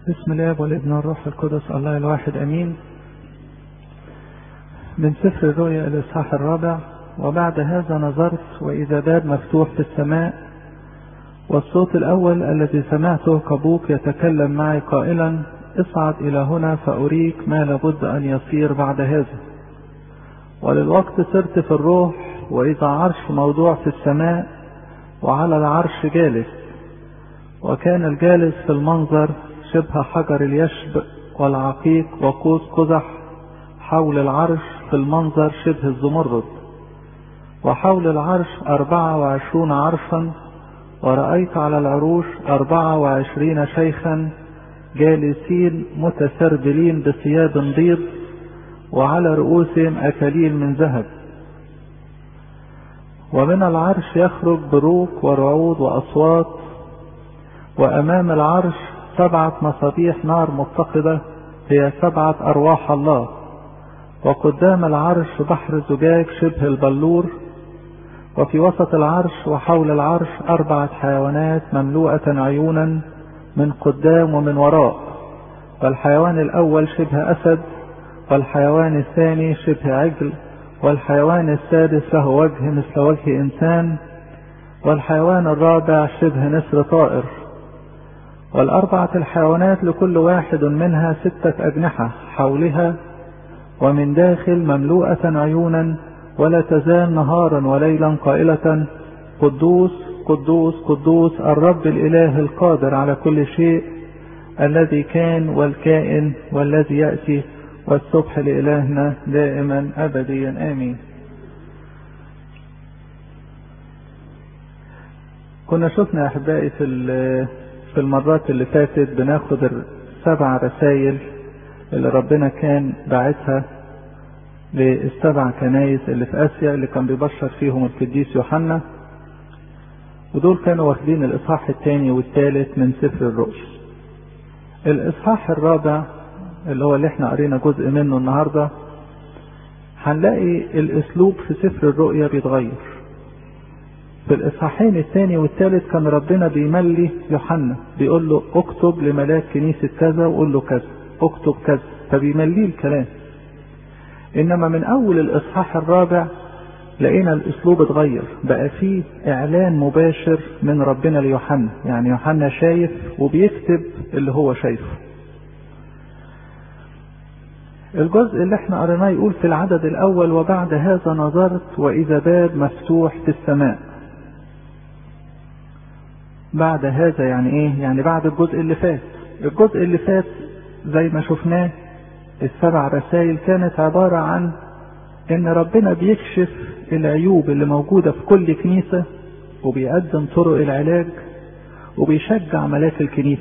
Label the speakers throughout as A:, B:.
A: بسم الله والابن والروح القدس الله الواحد امين من سفر الرؤيا الاصحاح الرابع وبعد هذا نظرت واذا باب مفتوح في السماء والصوت الاول الذي سمعته كبوك يتكلم معي قائلا اصعد الى هنا فاريك ما لابد ان يصير بعد هذا وللوقت سرت في الروح واذا عرش موضوع في السماء وعلى العرش جالس وكان الجالس في المنظر شبه حجر اليشب والعقيق وقوس قزح حول العرش في المنظر شبه الزمرد وحول العرش أربعة وعشرون عرشا ورأيت على العروش أربعة وعشرين شيخا جالسين متسربلين بثياب بيض وعلى رؤوسهم أكاليل من ذهب ومن العرش يخرج بروق ورعود وأصوات وأمام العرش سبعة مصابيح نار متقدة هي سبعة أرواح الله وقدام العرش بحر زجاج شبه البلور وفي وسط العرش وحول العرش أربعة حيوانات مملوءة عيونا من قدام ومن وراء والحيوان الأول شبه أسد والحيوان الثاني شبه عجل والحيوان السادس له وجه مثل وجه إنسان والحيوان الرابع شبه نسر طائر والأربعة الحيوانات لكل واحد منها ستة أجنحة حولها ومن داخل مملوءة عيونا ولا تزال نهارا وليلا قائلة قدوس قدوس قدوس الرب الإله القادر على كل شيء الذي كان والكائن والذي يأتي والصبح لإلهنا دائما أبديا آمين كنا شفنا أحبائي في في المرات اللي فاتت بناخد السبع رسائل اللي ربنا كان باعتها للسبع كنايس اللي في اسيا اللي كان بيبشر فيهم القديس يوحنا ودول كانوا واخدين الاصحاح الثاني والثالث من سفر الرؤيا الاصحاح الرابع اللي هو اللي احنا قرينا جزء منه النهارده هنلاقي الاسلوب في سفر الرؤيا بيتغير في الاصحاحين الثاني والثالث كان ربنا بيملي يوحنا بيقول له اكتب لملاك كنيسه كذا وقول له كذا اكتب كذا فبيمليه الكلام انما من اول الاصحاح الرابع لقينا الاسلوب اتغير بقى فيه اعلان مباشر من ربنا ليوحنا يعني يوحنا شايف وبيكتب اللي هو شايفه الجزء اللي احنا قريناه يقول في العدد الاول وبعد هذا نظرت واذا باب مفتوح في السماء بعد هذا يعني ايه يعني بعد الجزء اللي فات الجزء اللي فات زي ما شفناه السبع رسائل كانت عبارة عن ان ربنا بيكشف العيوب اللي موجودة في كل كنيسة وبيقدم طرق العلاج وبيشجع ملاك الكنيسة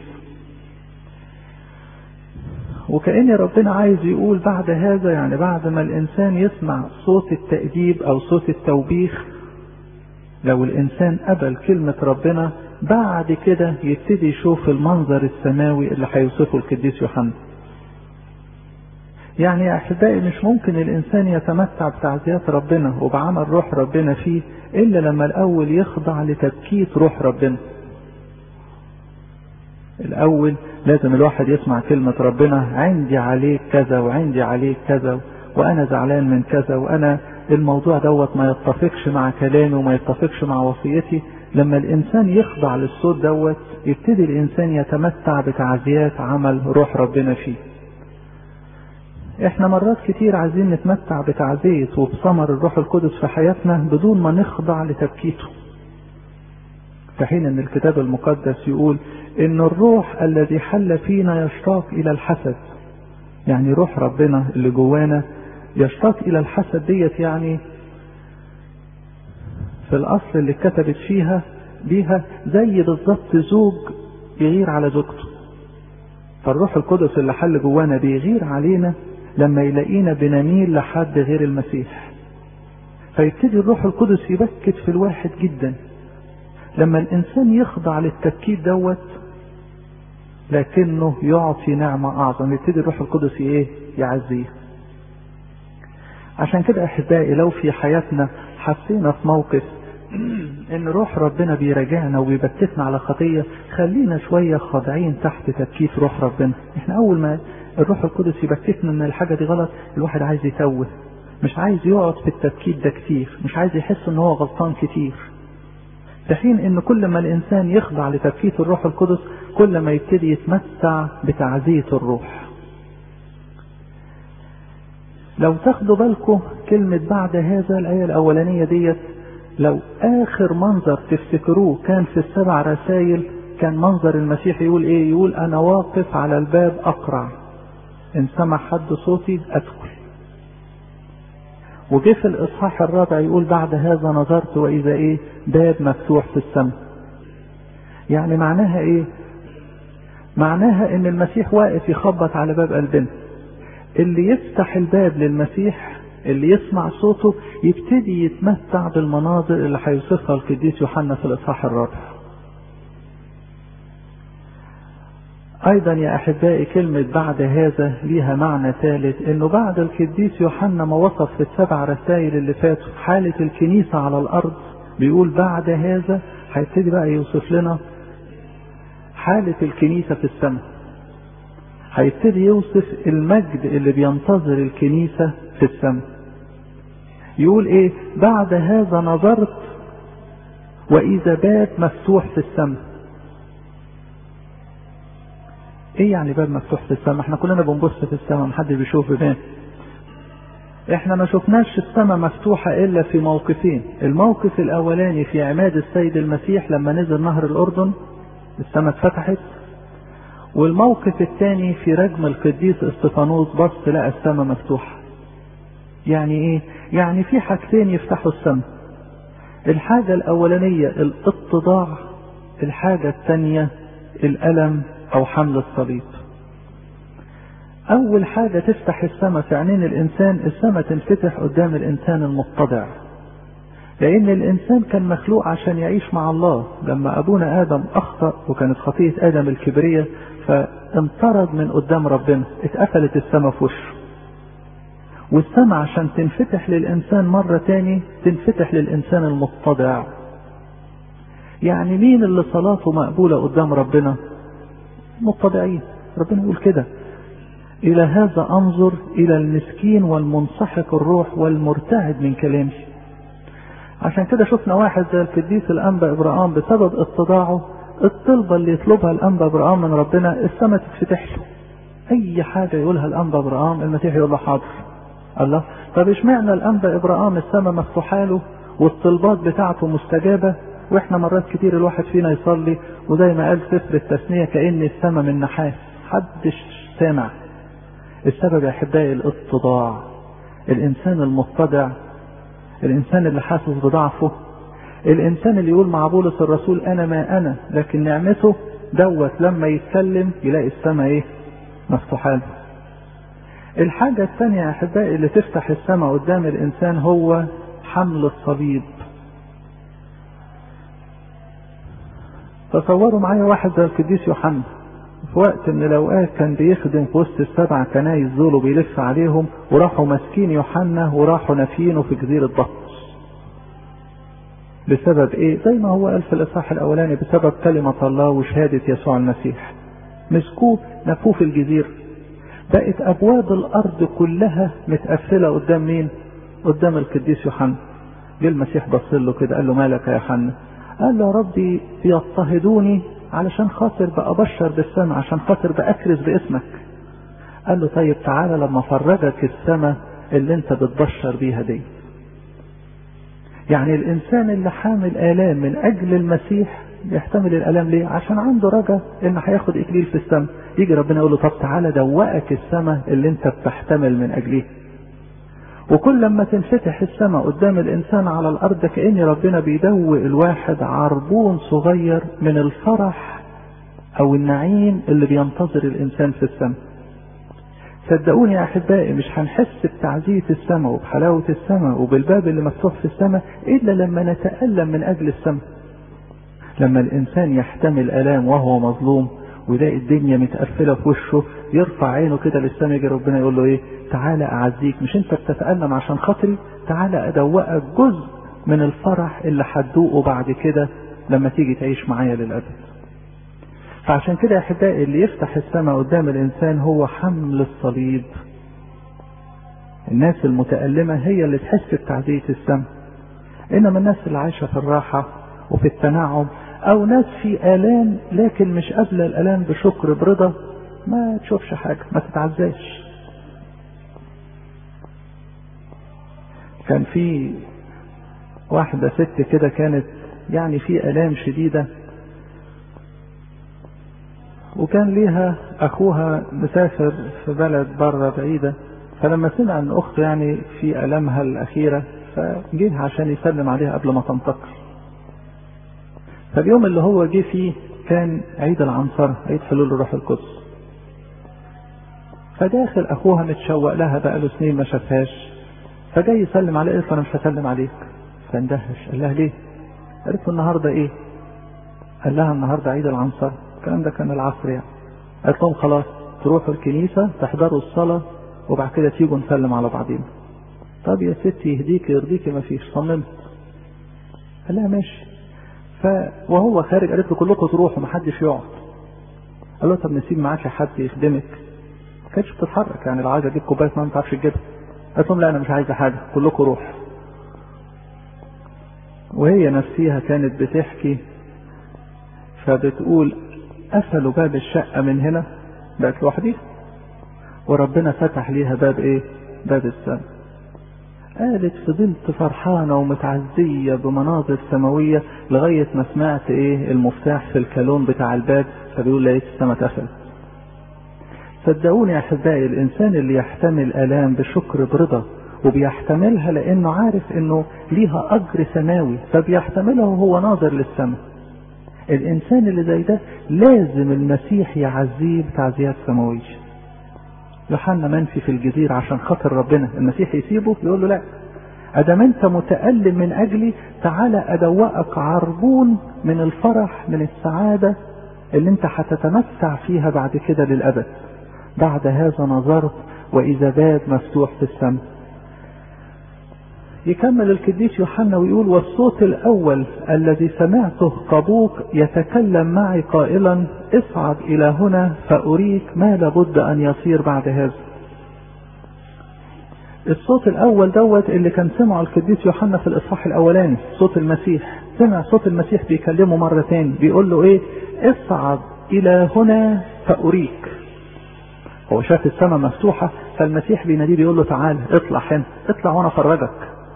A: وكأن ربنا عايز يقول بعد هذا يعني بعد ما الإنسان يسمع صوت التأديب أو صوت التوبيخ لو الإنسان قبل كلمة ربنا بعد كده يبتدي يشوف المنظر السماوي اللي هيوصفه القديس يوحنا يعني يا احبائي مش ممكن الانسان يتمتع بتعزيات ربنا وبعمل روح ربنا فيه الا لما الاول يخضع لتبكيت روح ربنا الاول لازم الواحد يسمع كلمة ربنا عندي عليك كذا وعندي عليك كذا وانا زعلان من كذا وانا الموضوع دوت ما يتفقش مع كلامي وما يتفقش مع وصيتي لما الانسان يخضع للصوت دوت يبتدي الانسان يتمتع بتعزيات عمل روح ربنا فيه احنا مرات كتير عايزين نتمتع بتعزية وبثمر الروح القدس في حياتنا بدون ما نخضع لتبكيته في حين ان الكتاب المقدس يقول ان الروح الذي حل فينا يشتاق الى الحسد يعني روح ربنا اللي جوانا يشتاق الى الحسد ديت يعني في الاصل اللي اتكتبت فيها بيها زي بالظبط زوج يغير على زوجته فالروح القدس اللي حل جوانا بيغير علينا لما يلاقينا بنميل لحد غير المسيح فيبتدي الروح القدس يبكت في الواحد جدا لما الانسان يخضع للتبكيت دوت لكنه يعطي نعمة اعظم يبتدي الروح القدس ايه يعزيه عشان كده احبائي لو في حياتنا حسينا في موقف ان روح ربنا بيراجعنا وبيبكتنا على خطية خلينا شوية خاضعين تحت تبكيت روح ربنا احنا اول ما الروح القدس يبكتنا ان الحاجة دي غلط الواحد عايز يتوه مش عايز يقعد في التبكيت ده كتير مش عايز يحس ان هو غلطان كتير في حين ان كل ما الانسان يخضع لتبكيت الروح القدس كل ما يبتدي يتمتع بتعزية الروح لو تاخدوا بالكم كلمة بعد هذا الآية الأولانية ديت لو آخر منظر تفتكروه كان في السبع رسائل كان منظر المسيح يقول إيه؟ يقول أنا واقف على الباب أقرع إن سمع حد صوتي أدخل وجه في الإصحاح الرابع يقول بعد هذا نظرت وإذا إيه؟ باب مفتوح في السماء. يعني معناها إيه؟ معناها إن المسيح واقف يخبط على باب قلبنا. اللي يفتح الباب للمسيح اللي يسمع صوته يبتدي يتمتع بالمناظر اللي هيوصفها القديس يوحنا في الإصحاح الرابع. أيضا يا أحبائي كلمة بعد هذا ليها معنى ثالث إنه بعد القديس يوحنا ما وصف في السبع رسائل اللي فاتوا حالة الكنيسة على الأرض بيقول بعد هذا هيبتدي بقى يوصف لنا حالة الكنيسة في السماء. هيبتدي يوصف المجد اللي بينتظر الكنيسة في السماء. يقول إيه؟ بعد هذا نظرت وإذا باب مفتوح في السماء. ايه يعني باب مفتوح في السماء احنا كلنا بنبص في السماء محدش بيشوف بين احنا ما شفناش السماء مفتوحة الا في موقفين الموقف الاولاني في عماد السيد المسيح لما نزل نهر الاردن السماء اتفتحت والموقف الثاني في رجم القديس استفانوس بص لقى السماء مفتوحة يعني ايه يعني في حاجتين يفتحوا السماء الحاجة الاولانية الاتضاع الحاجة الثانية الالم او حمل الصليب اول حاجة تفتح السماء في عينين الانسان السماء تنفتح قدام الانسان المتضع لان الانسان كان مخلوق عشان يعيش مع الله لما ابونا ادم اخطأ وكانت خطية ادم الكبرية فانطرد من قدام ربنا اتقفلت السماء في وشه والسماء عشان تنفتح للانسان مرة تاني تنفتح للانسان المتضع يعني مين اللي صلاته مقبولة قدام ربنا متضعين ربنا يقول كده إلى هذا أنظر إلى المسكين والمنسحق الروح والمرتعد من كلامي عشان كده شفنا واحد زي القديس الأنبا إبراهام بسبب اتضاعه الطلبة اللي يطلبها الأنبا إبراهام من ربنا السماء تتفتح له أي حاجة يقولها الأنبا إبراهام المسيح يقول له حاضر الله طب اشمعنى الأنبا إبراهام السماء مفتوحة له والطلبات بتاعته مستجابة واحنا مرات كتير الواحد فينا يصلي وزي ما قال سفر التثنية كأن السماء من نحاس حدش سامع السبب يا احبائي الاتضاع الانسان المتضع الانسان اللي حاسس بضعفه الانسان اللي يقول مع بولس الرسول انا ما انا لكن نعمته دوت لما يتكلم يلاقي السماء ايه مفتوحه له الحاجة الثانية يا احبائي اللي تفتح السماء قدام الانسان هو حمل الصليب تصوروا معايا واحد زي القديس يوحنا في وقت من الاوقات كان بيخدم في وسط السبع كنايس دول وبيلف عليهم وراحوا ماسكين يوحنا وراحوا نافينه في جزيره بطرس. بسبب ايه؟ زي ما هو قال في الاصحاح الاولاني بسبب كلمه الله وشهاده يسوع المسيح. مسكوه نفوه في الجزيره. بقت ابواب الارض كلها متقفله قدام مين؟ قدام القديس يوحنا. جه المسيح بص له كده قال له مالك يا يوحنا؟ قال له يا ربي بيضطهدوني علشان خاطر بأبشر بالسماء عشان خاطر بأكرز باسمك قال له طيب تعالى لما فرجك السماء اللي انت بتبشر بيها دي يعني الانسان اللي حامل الام من اجل المسيح يحتمل الالام ليه عشان عنده رجا ان هياخد اكليل في السماء يجي ربنا يقول له طب تعالى دوقك السماء اللي انت بتحتمل من اجليه وكل لما تنفتح السماء قدام الانسان على الارض كأن ربنا بيدوق الواحد عربون صغير من الفرح او النعيم اللي بينتظر الانسان في السماء صدقوني يا احبائي مش هنحس بتعزية السماء وبحلاوة السماء وبالباب اللي مفتوح في السماء الا لما نتألم من اجل السماء لما الانسان يحتمل الام وهو مظلوم ويلاقي الدنيا متقفله في وشه يرفع عينه كده للسماء يجي ربنا يقول له ايه تعالى اعزيك مش انت بتتألم عشان خاطري تعالى ادوقك جزء من الفرح اللي هتدوقه بعد كده لما تيجي تعيش معايا للأبد فعشان كده يا أحبائي اللي يفتح السماء قدام الإنسان هو حمل الصليب الناس المتألمة هي اللي تحس بتعزية السماء إنما الناس اللي عايشة في الراحة وفي التنعم أو ناس في آلام لكن مش قابلة الآلام بشكر برضا ما تشوفش حاجة ما تتعزاش كان في واحدة ست كده كانت يعني في آلام شديدة وكان ليها أخوها مسافر في بلد بره بعيدة فلما سمع أن أخته يعني في ألمها الأخيرة فجه عشان يسلم عليها قبل ما تنتقل فاليوم اللي هو جه فيه كان عيد العنصرة عيد حلول الروح القدس فداخل أخوها متشوق لها بقاله سنين ما شافهاش فجاي يسلم عليه قالت له أنا مش هسلم عليك فاندهش قال لها ليه؟ قالت له النهارده إيه؟ قال لها النهارده عيد العنصرة الكلام ده كان العصر يعني قالت لهم خلاص تروحوا الكنيسة تحضروا الصلاة وبعد كده تيجوا نسلم على بعضينا طب يا ستي يهديك يرضيكي ما فيش صممت قال لها ماشي ف وهو خارج قالت له كلكم تروحوا ما حدش يقعد قال له طب نسيب معاك حد يخدمك ما كانتش بتتحرك يعني لو عايز اجيب كوبايه ما تعرفش تجيبها قالت لهم لا انا مش عايزه حاجه كلكم روحوا وهي نفسيها كانت بتحكي فبتقول قفلوا باب الشقه من هنا بقت لوحدي وربنا فتح ليها باب ايه باب السماء قالت فضلت فرحانة ومتعزية بمناظر سماوية لغاية ما سمعت ايه المفتاح في الكالون بتاع الباب فبيقول لقيت السماء اتقفلت صدقوني يا احبائي الانسان اللي يحتمل الام بشكر برضا وبيحتملها لانه عارف انه ليها اجر سماوي فبيحتملها وهو ناظر للسماء الانسان اللي زي ده لازم المسيح يعزيه بتعزيات سماويه يوحنا منفي في الجزيرة عشان خاطر ربنا المسيح يسيبه يقول له لا ادام انت متألم من اجلي تعالى ادوقك عربون من الفرح من السعادة اللي انت هتتمتع فيها بعد كده للابد بعد هذا نظرت واذا باب مفتوح في السماء يكمل القديس يوحنا ويقول والصوت الاول الذي سمعته كبوق يتكلم معي قائلا اصعد الى هنا فاريك ما لابد ان يصير بعد هذا الصوت الاول دوت اللي كان سمعه القديس يوحنا في الاصحاح الاولاني صوت المسيح سمع صوت المسيح بيكلمه مرة تاني بيقول له ايه اصعد الى هنا فاريك هو شاف السماء مفتوحة فالمسيح بيناديه بيقول له تعال اطلع هنا اطلع وانا افرجك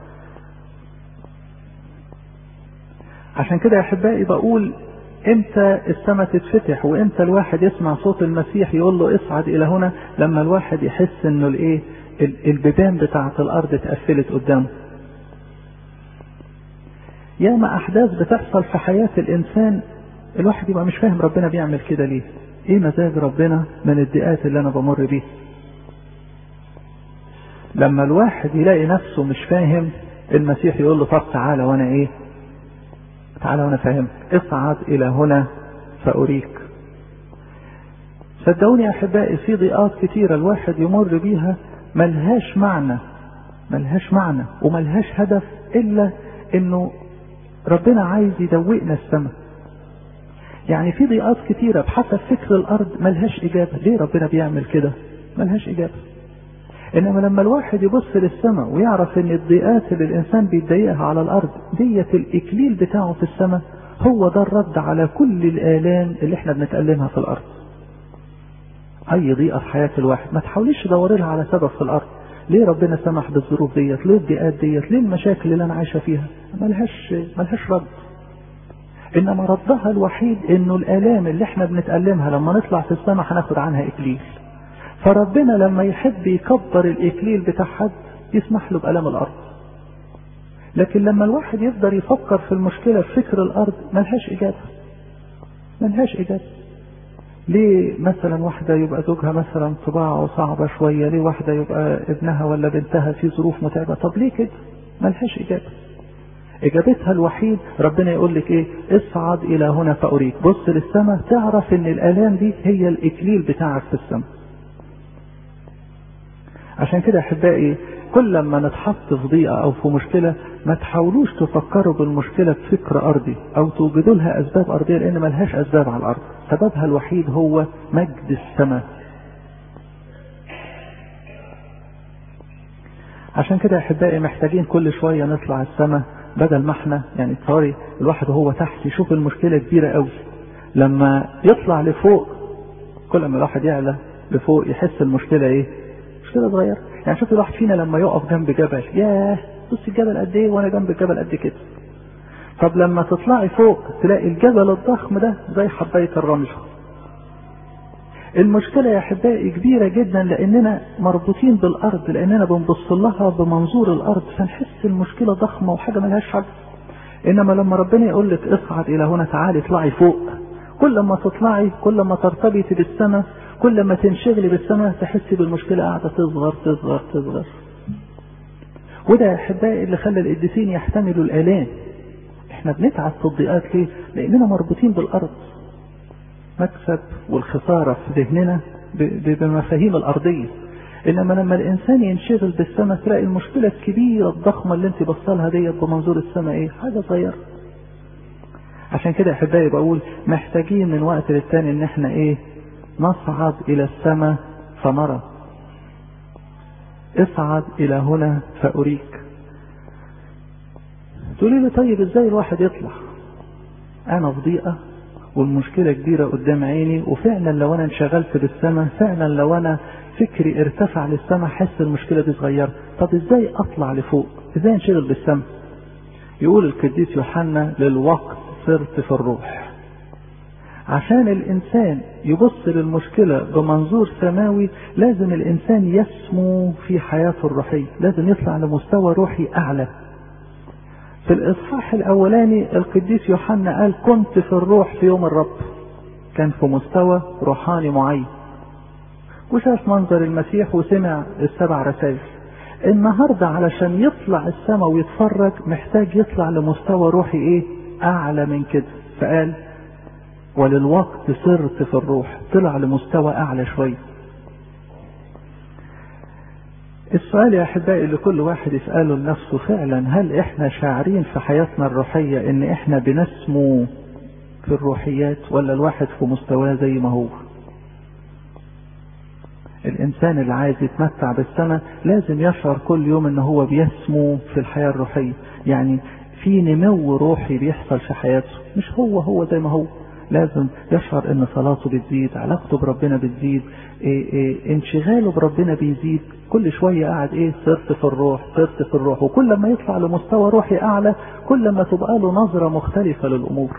A: عشان كده يا احبائي بقول امتى السماء تتفتح وامتى الواحد يسمع صوت المسيح يقول له اصعد الى هنا لما الواحد يحس انه الايه البيبان بتاعه الارض اتقفلت قدامه ياما احداث بتحصل في حياة الانسان الواحد يبقى مش فاهم ربنا بيعمل كده ليه ايه مزاج ربنا من الضيقات اللي انا بمر بيها لما الواحد يلاقي نفسه مش فاهم المسيح يقول له طب تعالى وانا ايه تعالى وانا فاهم اصعد الى هنا فاريك صدقوني يا احبائي في ضيقات كتيره الواحد يمر بيها ملهاش معنى ملهاش معنى وملهاش هدف الا انه ربنا عايز يدوقنا السماء يعني في ضيقات كتيرة بحسب فكر الأرض ملهاش إجابة ليه ربنا بيعمل كده ملهاش إجابة إنما لما الواحد يبص للسماء ويعرف إن الضيقات اللي الإنسان بيتضايقها على الأرض ديت الإكليل بتاعه في السماء هو ده الرد على كل الآلام اللي إحنا بنتألمها في الأرض أي ضيقة في حياة الواحد ما تحاوليش تدوري لها على سبب في الأرض ليه ربنا سمح بالظروف ديت ليه الضيقات ديت ليه المشاكل اللي أنا عايشة فيها ملهاش ملهاش رد انما ردها الوحيد انه الالام اللي احنا بنتألمها لما نطلع في السماء هناخد عنها اكليل فربنا لما يحب يكبر الاكليل بتاع حد يسمح له بالام الارض لكن لما الواحد يقدر يفكر في المشكلة في فكر الارض ملهاش اجابة ملهاش اجابة ليه مثلا واحدة يبقى زوجها مثلا طباعه صعبة شوية ليه واحدة يبقى ابنها ولا بنتها في ظروف متعبة طب ليه كده ملهاش اجابة اجابتها الوحيد ربنا يقول لك ايه اصعد الى هنا فاريك بص للسماء تعرف ان الالام دي هي الاكليل بتاعك في السماء عشان كده احبائي كل لما نتحط في ضيقه او في مشكله ما تحاولوش تفكروا بالمشكلة بفكر أرضي أو توجدوا لها أسباب أرضية لأن ملهاش أسباب على الأرض سببها الوحيد هو مجد السماء عشان كده يا أحبائي محتاجين كل شوية نطلع السماء بدل ما احنا يعني تصوري الواحد وهو تحت يشوف المشكلة كبيرة قوي لما يطلع لفوق كل ما الواحد يعلى لفوق يحس المشكلة ايه مشكلة صغيرة يعني شوف الواحد فينا لما يقف جنب جبل ياه بص الجبل قد ايه وانا جنب الجبل قد كده طب لما تطلعي فوق تلاقي الجبل الضخم ده زي حباية الرمل المشكلة يا أحبائي كبيرة جدا لأننا مربوطين بالأرض لأننا بنبص لها بمنظور الأرض فنحس المشكلة ضخمة وحاجة ملهاش حل إنما لما ربنا يقول لك اصعد إلى هنا تعالي اطلعي فوق كل ما تطلعي كل ما ترتبطي بالسماء كل ما تنشغلي بالسماء تحسي بالمشكلة قاعدة تصغر تصغر تصغر وده يا أحبائي اللي خلى القديسين يحتملوا الآلام احنا بنتعب في الضيقات ليه؟ لأننا مربوطين بالأرض مكسب والخسارة في ذهننا بمفاهيم الأرضية إنما لما الإنسان ينشغل بالسماء تلاقي المشكلة الكبيرة الضخمة اللي أنت بصلها ديت بمنظور السماء إيه؟ حاجة صغيرة. عشان كده أحبائي بقول محتاجين من وقت للتاني إن إحنا إيه؟ نصعد إلى السماء فنرى. اصعد إلى هنا فأريك. تقولي لي طيب إزاي الواحد يطلع؟ أنا في ضيقة والمشكلة كبيرة قدام عيني وفعلا لو انا انشغلت بالسماء فعلا لو انا فكري ارتفع للسماء حس المشكلة دي صغيرة طب ازاي اطلع لفوق ازاي انشغل بالسماء يقول القديس يوحنا للوقت صرت في الروح عشان الانسان يبص للمشكلة بمنظور سماوي لازم الانسان يسمو في حياته الروحية لازم يطلع لمستوى روحي اعلى في الإصحاح الأولاني القديس يوحنا قال كنت في الروح في يوم الرب كان في مستوى روحاني معين وشاف منظر المسيح وسمع السبع رسائل النهارده علشان يطلع السماء ويتفرج محتاج يطلع لمستوى روحي ايه اعلى من كده فقال وللوقت صرت في الروح طلع لمستوى اعلى شويه السؤال يا احبائي اللي كل واحد يساله لنفسه فعلا هل احنا شاعرين في حياتنا الروحيه ان احنا بنسمو في الروحيات ولا الواحد في مستواه زي ما هو الانسان اللي عايز يتمتع بالسماء لازم يشعر كل يوم ان هو بيسمو في الحياه الروحيه يعني في نمو روحي بيحصل في حياته مش هو هو زي ما هو لازم يشعر ان صلاته بتزيد علاقته بربنا بتزيد إيه إيه انشغاله بربنا بيزيد كل شوية قاعد ايه صرت في الروح صرت في الروح وكل ما يطلع لمستوى روحي اعلى كل ما تبقى له نظرة مختلفة للامور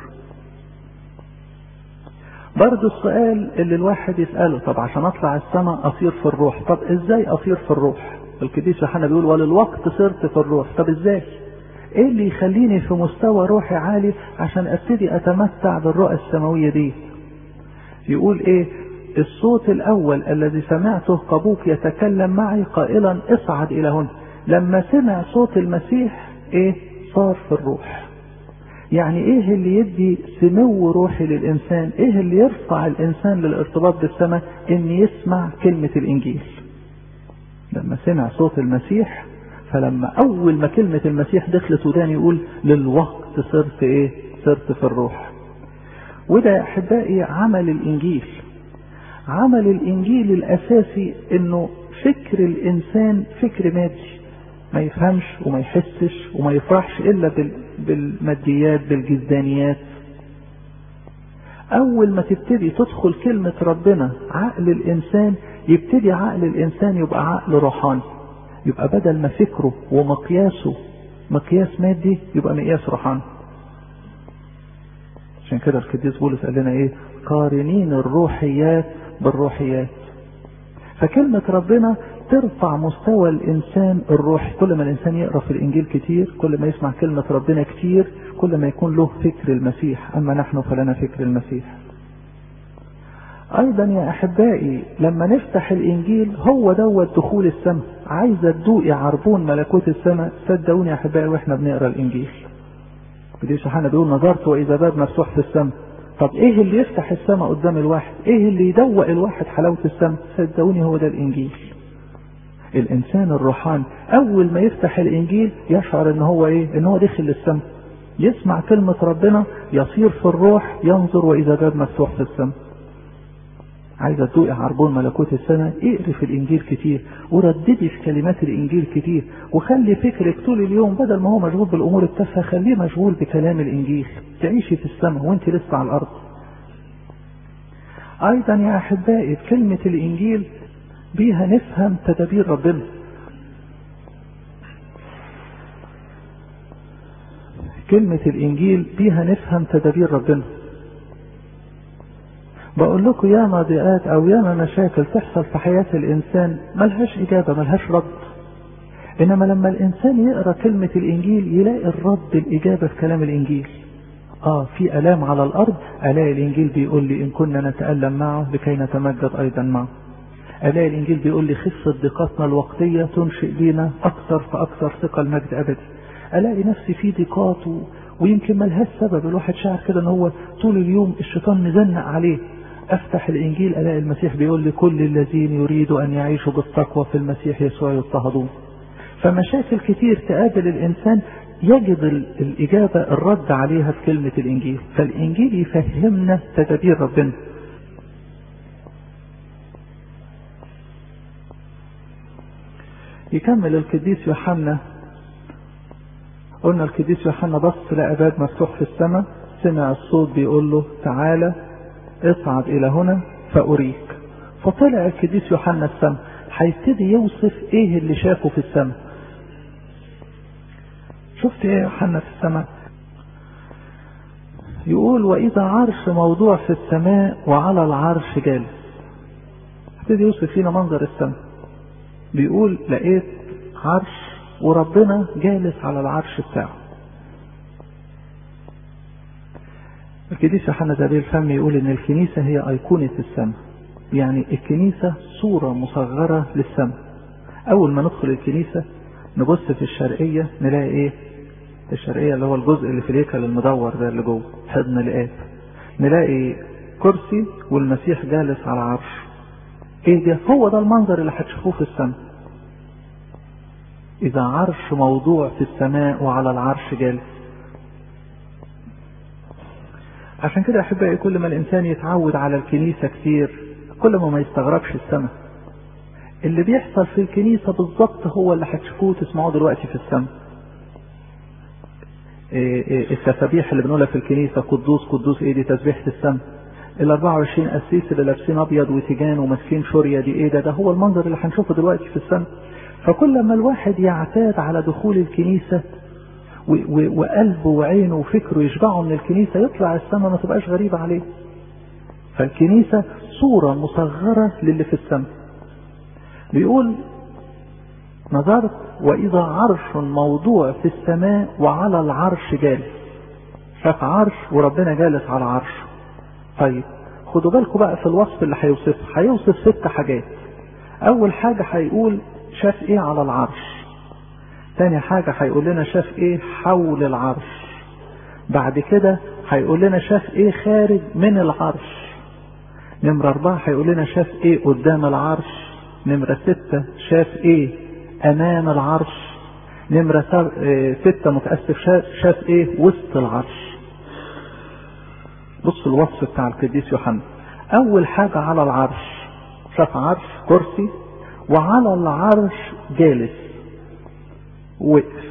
A: برضو السؤال اللي الواحد يسأله طب عشان اطلع السماء اصير في الروح طب ازاي اصير في الروح القديس يوحنا بيقول وللوقت صرت في الروح طب ازاي ايه اللي يخليني في مستوى روحي عالي عشان ابتدي اتمتع بالرؤى السماوية دي يقول ايه الصوت الاول الذي سمعته قبوك يتكلم معي قائلا اصعد الى هنا لما سمع صوت المسيح ايه صار في الروح يعني ايه اللي يدي سمو روحي للانسان ايه اللي يرفع الانسان للارتباط بالسماء ان يسمع كلمة الانجيل لما سمع صوت المسيح فلما اول ما كلمة المسيح دخلت وداني يقول للوقت صرت ايه صرت في الروح وده يا احبائي عمل الانجيل عمل الانجيل الاساسي انه فكر الانسان فكر مادي ما يفهمش وما يحسش وما يفرحش الا بالماديات بالجزدانيات اول ما تبتدي تدخل كلمة ربنا عقل الانسان يبتدي عقل الانسان يبقى عقل روحاني يبقى بدل ما فكره ومقياسه مقياس مادي يبقى مقياس روحاني عشان كده القديس بولس قال لنا ايه قارنين الروحيات بالروحيات فكلمة ربنا ترفع مستوى الإنسان الروحي كل ما الإنسان يقرأ في الإنجيل كتير كل ما يسمع كلمة ربنا كتير كل ما يكون له فكر المسيح أما نحن فلنا فكر المسيح أيضا يا أحبائي لما نفتح الإنجيل هو دوت دخول السماء عايزة تدوقي عربون ملكوت السماء صدقوني يا أحبائي وإحنا بنقرأ الإنجيل قديس يوحنا بيقول نظرت وإذا باب مفتوح في السماء طب ايه اللي يفتح السماء قدام الواحد ايه اللي يدوق الواحد حلاوة السماء صدقوني هو ده الانجيل الانسان الروحاني اول ما يفتح الانجيل يشعر ان هو ايه ان هو دخل للسماء يسمع كلمة ربنا يصير في الروح ينظر واذا باب مفتوح في السماء عايزة تدوقي عربون ملكوت السماء اقري في الانجيل كتير ورددي في كلمات الانجيل كتير وخلي فكرك طول اليوم بدل ما هو مشغول بالامور التافهه خليه مشغول بكلام الانجيل تعيشي في السماء وانت لسه على الارض ايضا يا احبائي بكلمة الانجيل بيها نفهم تدابير ربنا كلمة الانجيل بيها نفهم تدابير ربنا بقول لكم ياما ضيقات او ياما مشاكل تحصل في حياة الانسان ملهاش اجابة ملهاش رد انما لما الانسان يقرا كلمة الانجيل يلاقي الرد الاجابة في كلام الانجيل اه في الام على الارض الاقي الانجيل بيقول لي ان كنا نتالم معه لكي نتمجد ايضا معه الاقي الانجيل بيقول لي خفه ضيقاتنا الوقتيه تنشئ بينا اكثر فاكثر ثقه المجد ابدي الاقي نفسي في ضيقات و... ويمكن ملهاش سبب الواحد شاعر كده ان هو طول اليوم الشيطان مزنق عليه افتح الانجيل الاقي المسيح بيقول لي كل الذين يريدوا ان يعيشوا بالتقوى في المسيح يسوع يضطهدون فمشاكل كتير تقابل الانسان يجد الإجابة الرد عليها في كلمة الإنجيل فالإنجيل يفهمنا تدابير ربنا يكمل القديس يوحنا قلنا القديس يوحنا بص لقى باب مفتوح في السماء سمع الصوت بيقول له تعالى اصعد إلى هنا فأريك فطلع القديس يوحنا السماء هيبتدي يوصف ايه اللي شافه في السماء شفت ايه يوحنا في السماء يقول واذا عرش موضوع في السماء وعلى العرش جالس ابتدي يوصف فينا منظر السماء بيقول لقيت عرش وربنا جالس على العرش بتاعه القديس يوحنا زبير الفم يقول ان الكنيسة هي ايقونة السماء يعني الكنيسة صورة مصغرة للسماء اول ما ندخل الكنيسة نبص في الشرقية نلاقي ايه الشرقية اللي هو الجزء اللي في الهيكل المدور ده اللي جوه حضن الآب نلاقي كرسي والمسيح جالس على عرش ايه ده هو ده المنظر اللي هتشوفوه في السماء اذا عرش موضوع في السماء وعلى العرش جالس عشان كده احبائي كل ما الانسان يتعود على الكنيسة كتير كل ما ما يستغربش السماء اللي بيحصل في الكنيسة بالظبط هو اللي هتشوفوه وتسمعوه دلوقتي في السماء التسابيح اللي بنقولها في الكنيسة قدوس قدوس ايه دي تسبيحة السماء ال 24 قسيس اللي لابسين ابيض وتيجان وماسكين شورية دي ايه ده ده هو المنظر اللي هنشوفه دلوقتي في السماء فكل ما الواحد يعتاد على دخول الكنيسة وقلبه وعينه وفكره يشبعه من الكنيسة يطلع السماء ما تبقاش غريبة عليه فالكنيسة صورة مصغرة للي في السماء بيقول نظرت وإذا عرش موضوع في السماء وعلى العرش جالس شاف عرش وربنا جالس على عرش طيب خدوا بالكم بقى في الوصف اللي هيوصفه هيوصف ست حاجات أول حاجة هيقول شاف إيه على العرش تاني حاجة هيقول لنا شاف إيه حول العرش بعد كده هيقول لنا شاف إيه خارج من العرش نمرة أربعة هيقول لنا شاف إيه قدام العرش نمرة ستة شاف ايه امام العرش نمرة ستة متأسف شاف ايه وسط العرش بص الوصف بتاع القديس يوحنا اول حاجة على العرش شاف عرش كرسي وعلى العرش جالس وقف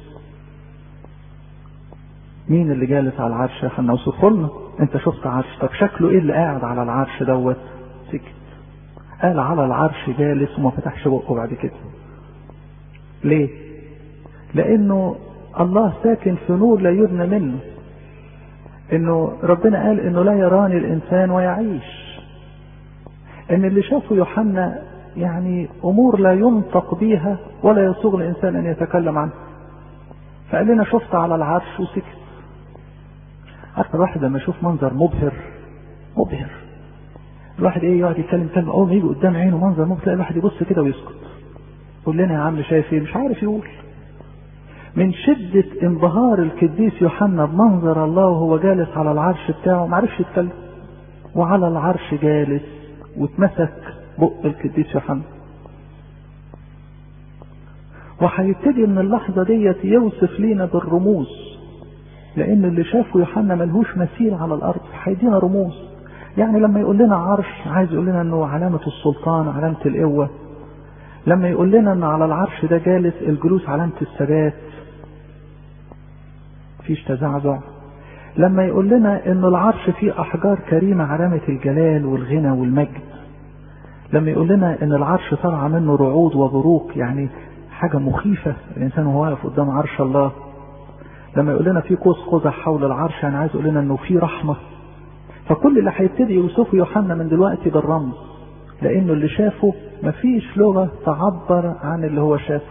A: مين اللي جالس على العرش يا حنا وصفه لنا انت شفت عرش طب شكله ايه اللي قاعد على العرش دوت سكت قال على العرش جالس وما فتحش بقه بعد كده ليه لانه الله ساكن في نور لا يبنى منه انه ربنا قال انه لا يراني الانسان ويعيش ان اللي شافه يوحنا يعني امور لا ينطق بيها ولا يسوغ الانسان ان يتكلم عنها فقال لنا شفت على العرش وسكت عارف الواحد لما يشوف منظر مبهر مبهر الواحد ايه يقعد يتكلم كلمه اول ما يجي قدام عينه منظر مبهر تلاقي الواحد يبص كده ويسكت قول لنا يا عم شايف ايه مش عارف يقول من شدة انبهار القديس يوحنا بمنظر الله وهو جالس على العرش بتاعه ما عرفش يتكلم وعلى العرش جالس واتمسك بق القديس يوحنا وهيبتدي من اللحظة ديت يوصف لينا بالرموز لأن اللي شافه يوحنا ملهوش مثيل على الأرض هيدينا رموز يعني لما يقول لنا عرش عايز يقول لنا انه علامة السلطان علامة القوة لما يقول لنا ان على العرش ده جالس الجلوس علامة الثبات مفيش تزعزع لما يقول لنا ان العرش فيه احجار كريمة علامة الجلال والغنى والمجد لما يقول لنا ان العرش طالعة منه رعود وبروق يعني حاجة مخيفة الانسان وهو واقف قدام عرش الله لما يقول لنا في قوس قزح حول العرش يعني عايز يقول لنا انه في رحمة فكل اللي هيبتدي يوصفه يوحنا من دلوقتي بالرمز لانه اللي شافه مفيش لغة تعبر عن اللي هو شافه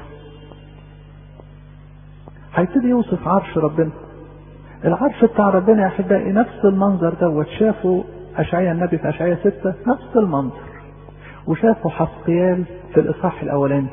A: هيبتدي يوصف عرش ربنا العرش بتاع ربنا يا احبائي نفس المنظر دوت شافه اشعياء النبي في اشعياء ستة نفس المنظر وشافه حسقيال في الاصحاح الاولاني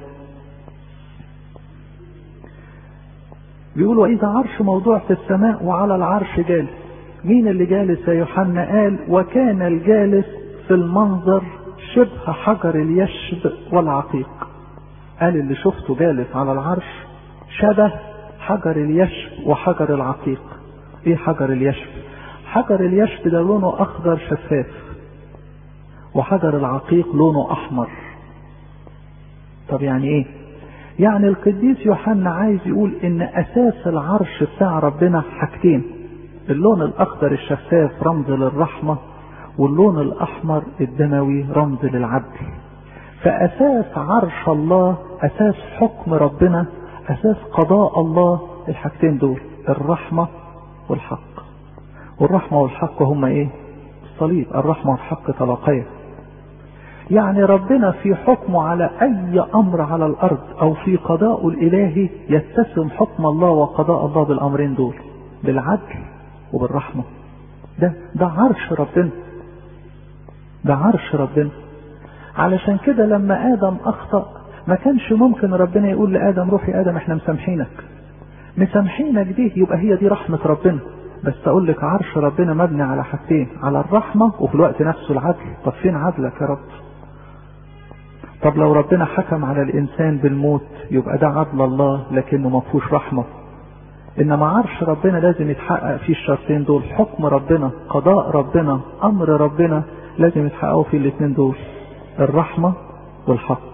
A: بيقول واذا عرش موضوع في السماء وعلى العرش جالس مين اللي جالس يا يوحنا قال وكان الجالس في المنظر شبه حجر اليشب والعقيق قال اللي شفته جالس على العرش شبه حجر اليشب وحجر العقيق ايه حجر اليشب حجر اليشب ده لونه اخضر شفاف وحجر العقيق لونه احمر طب يعني ايه يعني القديس يوحنا عايز يقول ان اساس العرش بتاع ربنا حاجتين اللون الاخضر الشفاف رمز للرحمة واللون الاحمر الدموي رمز للعدل فاساس عرش الله اساس حكم ربنا اساس قضاء الله الحاجتين دول الرحمة والحق والرحمة والحق هما ايه الصليب الرحمة والحق طبقية يعني ربنا في حكمه على اي امر على الارض او في قضاءه الالهي يتسم حكم الله وقضاء الله بالامرين دول بالعدل وبالرحمة ده ده عرش ربنا ده عرش ربنا علشان كده لما ادم اخطأ ما كانش ممكن ربنا يقول لادم روح يا ادم احنا مسامحينك مسامحينك دي يبقى هي دي رحمة ربنا بس اقول لك عرش ربنا مبني على حاجتين على الرحمة وفي الوقت نفسه العدل طب فين عدلك يا رب طب لو ربنا حكم على الانسان بالموت يبقى ده عدل الله لكنه ما فيهوش رحمه انما عرش ربنا لازم يتحقق فيه الشرطين دول حكم ربنا قضاء ربنا امر ربنا لازم يتحققوا فيه الاثنين دول الرحمة والحق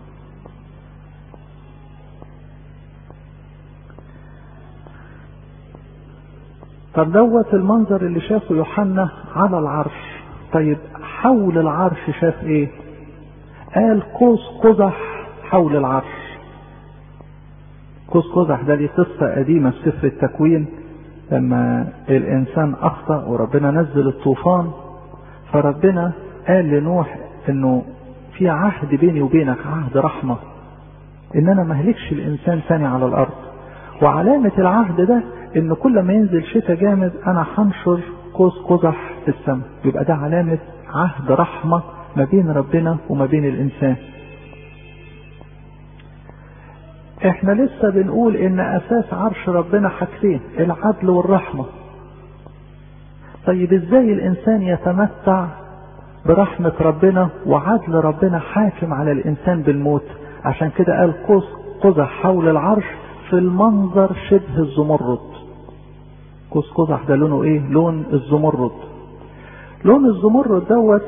A: طب دوت المنظر اللي شافه يوحنا على العرش طيب حول العرش شاف ايه قال قوس قزح حول العرش قوس قزح ده دي قصة قديمة في سفر التكوين لما الإنسان أخطأ وربنا نزل الطوفان فربنا قال لنوح إنه في عهد بيني وبينك عهد رحمة إن أنا ما اهلكش الإنسان ثاني على الأرض وعلامة العهد ده إن كل ما ينزل شتاء جامد أنا هنشر قوس قزح في السماء يبقى ده علامة عهد رحمة ما بين ربنا وما بين الإنسان احنا لسه بنقول ان اساس عرش ربنا حاجتين العدل والرحمة طيب ازاي الانسان يتمتع برحمة ربنا وعدل ربنا حاكم على الانسان بالموت عشان كده قال قوس قزح حول العرش في المنظر شبه الزمرد قوس قزح ده لونه ايه لون الزمرد لون الزمرد دوت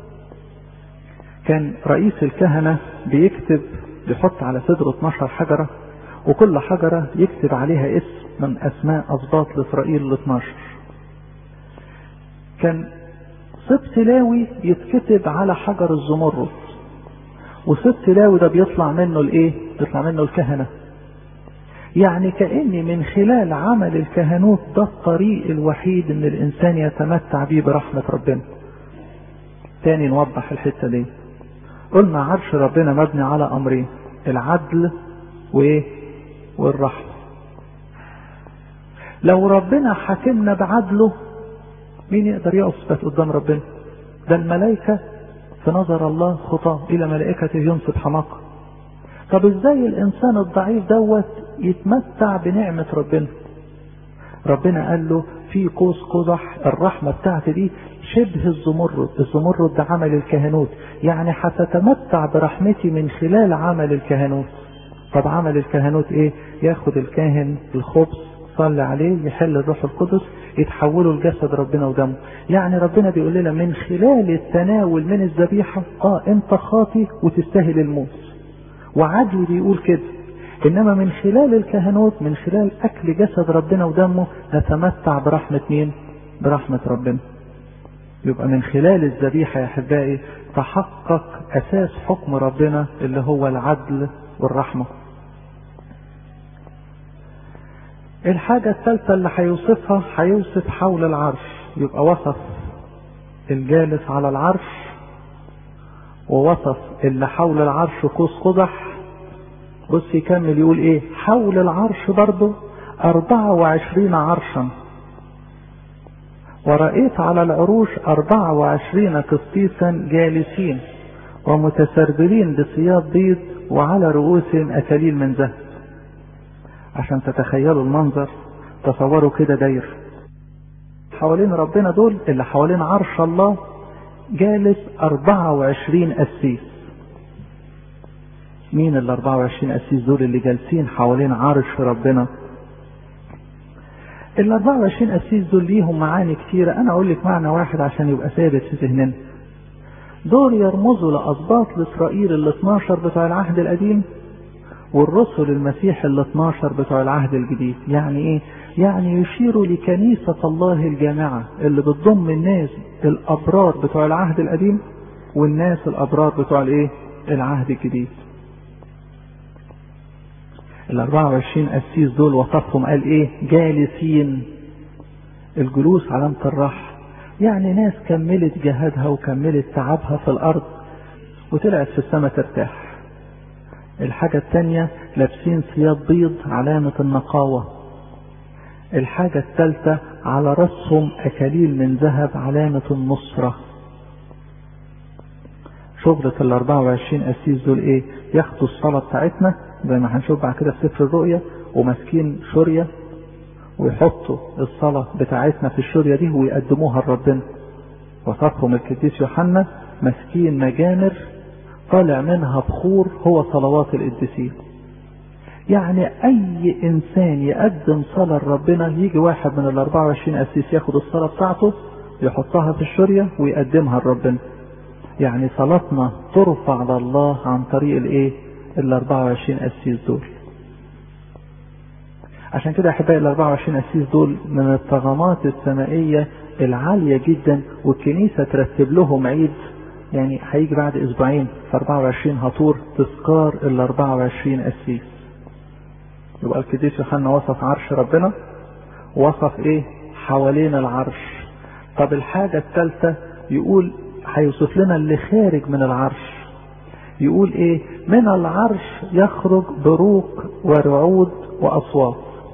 A: كان رئيس الكهنة بيكتب يحط على صدره 12 حجرة وكل حجرة يكتب عليها اسم من أسماء أسباط لإسرائيل ال 12 كان سبط لاوي يتكتب على حجر الزمرد وسبط لاوي ده بيطلع منه الايه؟ بيطلع منه الكهنة يعني كأني من خلال عمل الكهنوت ده الطريق الوحيد ان الانسان يتمتع بيه برحمة ربنا تاني نوضح الحتة دي قلنا عرش ربنا مبني على امرين العدل وايه والرحمة لو ربنا حكمنا بعدله مين يقدر يقف قدام ربنا ده الملائكة في نظر الله خطاة الى ملائكته ينصب حماقة طب ازاي الانسان الضعيف دوت يتمتع بنعمة ربنا ربنا قال له في قوس قزح الرحمة بتاعتي دي شبه الزمرد الزمرد ده عمل الكهنوت يعني هتتمتع برحمتي من خلال عمل الكهنوت طب عمل الكهنوت ايه ياخد الكاهن الخبز صلي عليه يحل الروح القدس يتحولوا لجسد ربنا ودمه يعني ربنا بيقول لنا من خلال التناول من الذبيحة اه انت خاطي وتستاهل الموت وعدل بيقول كده انما من خلال الكهنوت من خلال اكل جسد ربنا ودمه نتمتع برحمة مين برحمة ربنا يبقى من خلال الذبيحة يا احبائي تحقق اساس حكم ربنا اللي هو العدل والرحمة الحاجة الثالثة اللي هيوصفها هيوصف حول العرش يبقى وصف الجالس على العرش ووصف اللي حول العرش قوس قزح بص يكمل يقول ايه حول العرش برضه أربعة وعشرين عرشا ورأيت على العروش أربعة وعشرين قسيسا جالسين ومتسربلين بثياب بيض وعلى رؤوسهم أكاليل من ذهب عشان تتخيلوا المنظر تصوروا كده داير حوالين ربنا دول اللي حوالين عرش الله جالس 24 قسيس مين ال 24 قسيس دول اللي جالسين حوالين عرش ربنا ال 24 قسيس دول ليهم معاني كتيرة أنا أقول لك معنى واحد عشان يبقى ثابت في ذهننا دول يرمزوا لأسباط لإسرائيل ال 12 بتوع العهد القديم والرسل المسيح ال 12 بتوع العهد الجديد يعني ايه يعني يشيروا لكنيسة الله الجامعة اللي بتضم الناس الأبرار بتوع العهد القديم والناس الأبرار بتوع الايه العهد الجديد ال 24 قسيس دول وصفهم قال ايه جالسين الجلوس علامة الراحة يعني ناس كملت جهادها وكملت تعبها في الأرض وطلعت في السماء ترتاح الحاجة التانية لابسين ثياب بيض علامة النقاوة الحاجة الثالثة على رأسهم أكاليل من ذهب علامة النصرة شغلة ال 24 قسيس دول ايه ياخدوا الصلاة بتاعتنا زي ما هنشوف بعد كده في سفر الرؤيا وماسكين شورية ويحطوا الصلاة بتاعتنا في الشورية دي ويقدموها لربنا وصفهم القديس يوحنا ماسكين مجامر طالع منها بخور هو صلوات القديسين يعني اي انسان يقدم صلاة لربنا يجي واحد من ال 24 قسيس ياخد الصلاة بتاعته يحطها في الشورية ويقدمها لربنا يعني صلاتنا ترفع لله عن طريق الايه ال 24 قسيس دول عشان كده احبائي ال 24 قسيس دول من الطغمات السمائية العالية جدا والكنيسة ترتب لهم عيد يعني هيجي بعد اسبوعين في 24 هطور تذكار ال 24 قسيس يبقى القديس يوحنا وصف عرش ربنا وصف ايه حوالين العرش طب الحاجة الثالثة يقول هيوصف لنا اللي خارج من العرش يقول ايه من العرش يخرج بروق ورعود واصوات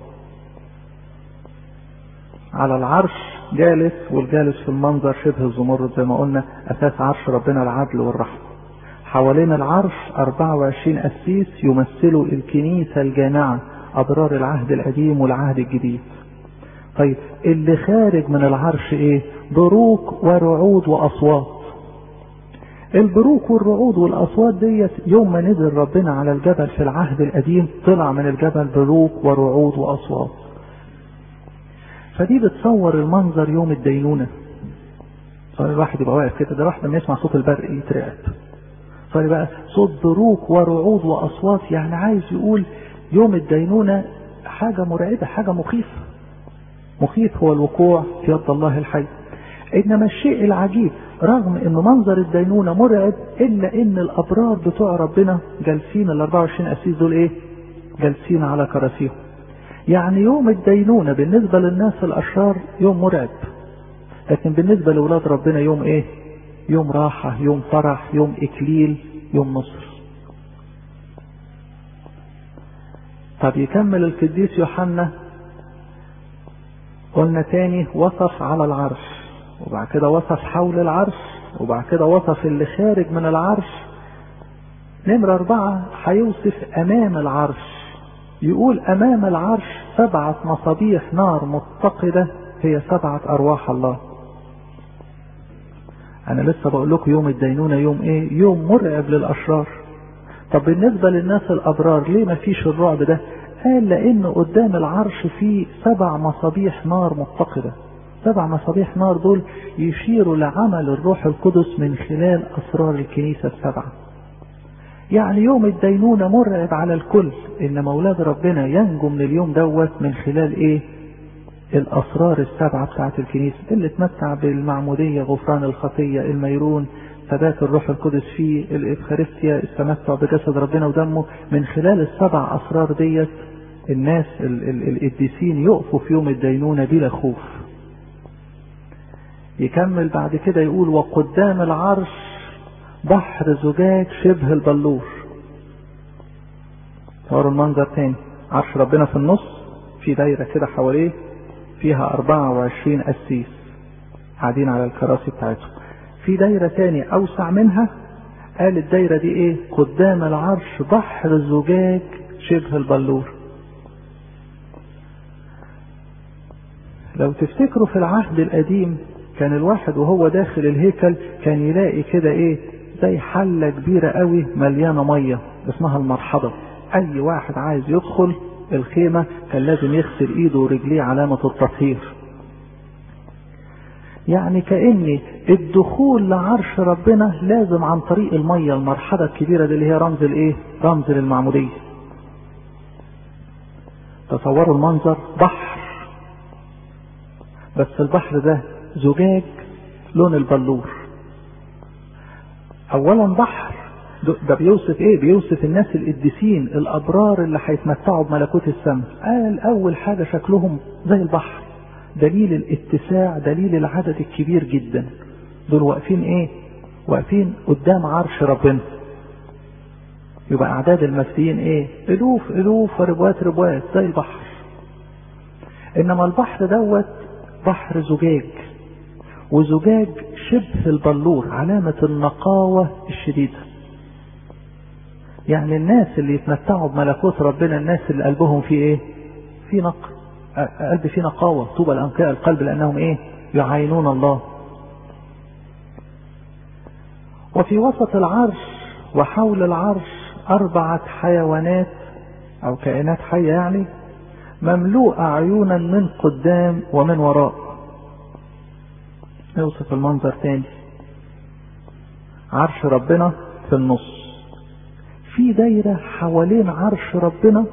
A: على العرش جالس والجالس في المنظر شبه الزمرد زي ما قلنا اساس عرش ربنا العدل والرحمه حوالين العرش 24 قسيس يمثلوا الكنيسه الجامعه أضرار العهد القديم والعهد الجديد طيب اللي خارج من العرش ايه بروق ورعود واصوات البروق والرعود والاصوات ديت يوم ما نزل ربنا على الجبل في العهد القديم طلع من الجبل بروق ورعود واصوات فدي بتصور المنظر يوم الدينونة صار الواحد يبقى واقف كده ده الواحد لما يسمع صوت البرق يترعب صار بقى صوت بروق ورعود واصوات يعني عايز يقول يوم الدينونة حاجة مرعبة حاجة مخيفة مخيف هو الوقوع في يد الله الحي انما الشيء العجيب رغم ان منظر الدينونة مرعب الا ان الابرار بتوع ربنا جالسين ال 24 قسيس دول ايه جالسين على كراسيهم يعني يوم الدينونة بالنسبة للناس الاشرار يوم مرعب لكن بالنسبة لأولاد ربنا يوم ايه يوم راحة يوم فرح يوم اكليل يوم نصر طب يكمل القديس يوحنا قلنا تاني وصف على العرش وبعد كده وصف حول العرش وبعد كده وصف اللي خارج من العرش نمرة أربعة هيوصف أمام العرش يقول أمام العرش سبعة مصابيح نار متقدة هي سبعة أرواح الله أنا لسه بقول لكم يوم الدينونة يوم إيه؟ يوم مرعب للأشرار طب بالنسبة للناس الأبرار ليه ما فيش الرعب ده قال لأن قدام العرش فيه سبع مصابيح نار متقدة سبع مصابيح نار دول يشيروا لعمل الروح القدس من خلال أسرار الكنيسة السبعة يعني يوم الدينونة مرعب على الكل إن مولاد ربنا ينجو من اليوم دوت من خلال إيه الأسرار السبعة بتاعت الكنيسة اللي تمتع بالمعمودية غفران الخطية الميرون ثبات الروح القدس فيه الإفخارستيا التمتع بجسد ربنا ودمه من خلال السبع أسرار ديت الناس القديسين يقفوا في يوم الدينونة بلا خوف يكمل بعد كده يقول وقدام العرش بحر زجاج شبه البلور تصوروا المنظر تاني عرش ربنا في النص في دايرة كده حواليه فيها 24 قسيس قاعدين على الكراسي بتاعتهم في دايرة تاني أوسع منها قال الدايرة دي إيه قدام العرش بحر زجاج شبه البلور لو تفتكروا في العهد القديم كان الواحد وهو داخل الهيكل كان يلاقي كده ايه زي حلة كبيرة قوي مليانة مية اسمها المرحضة اي واحد عايز يدخل الخيمة كان لازم يغسل ايده ورجليه علامة التطهير يعني كأن الدخول لعرش ربنا لازم عن طريق المية المرحلة الكبيرة دي اللي هي رمز الايه رمز للمعمودية تصوروا المنظر بحر بس البحر ده زجاج لون البلور اولا بحر ده بيوصف ايه بيوصف الناس القديسين الابرار اللي هيتمتعوا بملكوت السماء قال اول حاجة شكلهم زي البحر دليل الاتساع دليل العدد الكبير جدا دول واقفين ايه واقفين قدام عرش ربنا يبقى اعداد المسيحيين ايه الوف الوف وربوات ربوات زي البحر انما البحر دوت بحر زجاج وزجاج شبه البلور علامة النقاوة الشديدة يعني الناس اللي يتمتعوا بملكوت ربنا الناس اللي قلبهم فيه ايه في نقر قلب فيه نقاوة طوبى الأنقياء القلب لأنهم ايه يعاينون الله وفي وسط العرش وحول العرش أربعة حيوانات أو كائنات حية يعني مملوءة عيونا من قدام ومن وراء نوصف المنظر تاني عرش ربنا في النص في دايرة حوالين عرش ربنا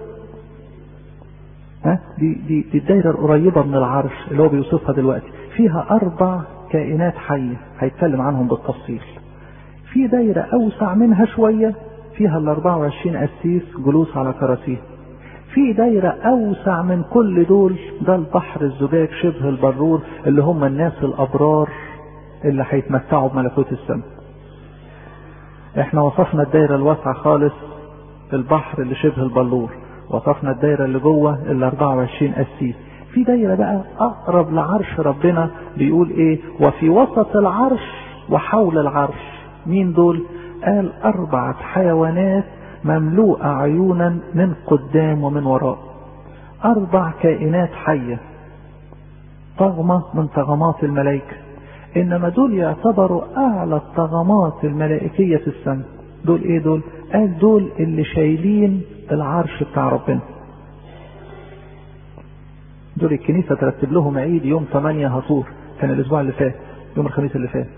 A: ها دي, دي, دي الدايرة القريبة من العرش اللي هو بيوصفها دلوقتي فيها أربع كائنات حية هيتكلم عنهم بالتفصيل في دايرة أوسع منها شوية فيها ال 24 قسيس جلوس على كراسيه في دايرة أوسع من كل دول ده البحر الزجاج شبه البرور اللي هم الناس الأبرار اللي هيتمتعوا بملكوت السماء احنا وصفنا الدايرة الواسعة خالص البحر اللي شبه البلور وصفنا الدايرة اللي جوه ال 24 قسيس في دايرة بقى أقرب لعرش ربنا بيقول إيه وفي وسط العرش وحول العرش مين دول قال أربعة حيوانات مملوءة عيونا من قدام ومن وراء أربع كائنات حية طغمة من طغمات الملائكة إنما دول يعتبروا أعلى الطغمات الملائكية في السماء دول إيه دول؟ قال دول اللي شايلين العرش بتاع ربنا دول الكنيسة ترتب لهم عيد يوم 8 هطور كان الأسبوع اللي فات يوم الخميس اللي فات